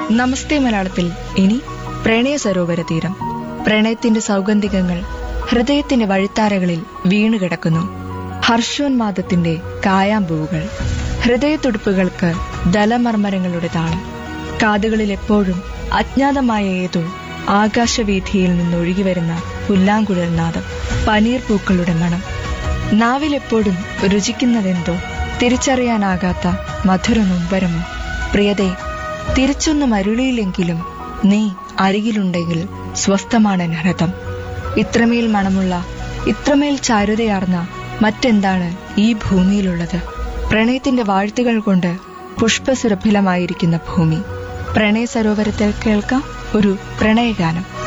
നമസ്തേ മലയാളത്തിൽ ഇനി പ്രണയ സരോവര തീരം പ്രണയത്തിന്റെ സൗഗന്ധികങ്ങൾ ഹൃദയത്തിന്റെ വഴിത്താരകളിൽ വീണുകിടക്കുന്നു ഹർഷോന്മാദത്തിന്റെ കായാമ്പൂവുകൾ ഹൃദയത്തുടുപ്പുകൾക്ക് ദലമർമരങ്ങളുടെ താളം കാതുകളിൽ എപ്പോഴും അജ്ഞാതമായ ഏതോ ആകാശവീഥിയിൽ നിന്നൊഴുകി വരുന്ന പുല്ലാങ്കുഴൽ നാദം പനീർ പൂക്കളുടെ മണം നാവിലെപ്പോഴും രുചിക്കുന്നതെന്തോ തിരിച്ചറിയാനാകാത്ത മധുര നൊമ്പരമോ പ്രിയതേ തിരിച്ചൊന്നും അരുളിയില്ലെങ്കിലും നീ അരികിലുണ്ടെങ്കിൽ സ്വസ്ഥമാണ് എൻ ഹൃദം ഇത്രമേൽ മണമുള്ള ഇത്രമേൽ ചാരുതയാർന്ന മറ്റെന്താണ് ഈ ഭൂമിയിലുള്ളത് പ്രണയത്തിന്റെ വാഴ്ത്തുകൾ കൊണ്ട് പുഷ്പസുരഭിലമായിരിക്കുന്ന ഭൂമി പ്രണയ സരോവരത്തിൽ കേൾക്കാം ഒരു പ്രണയഗാനം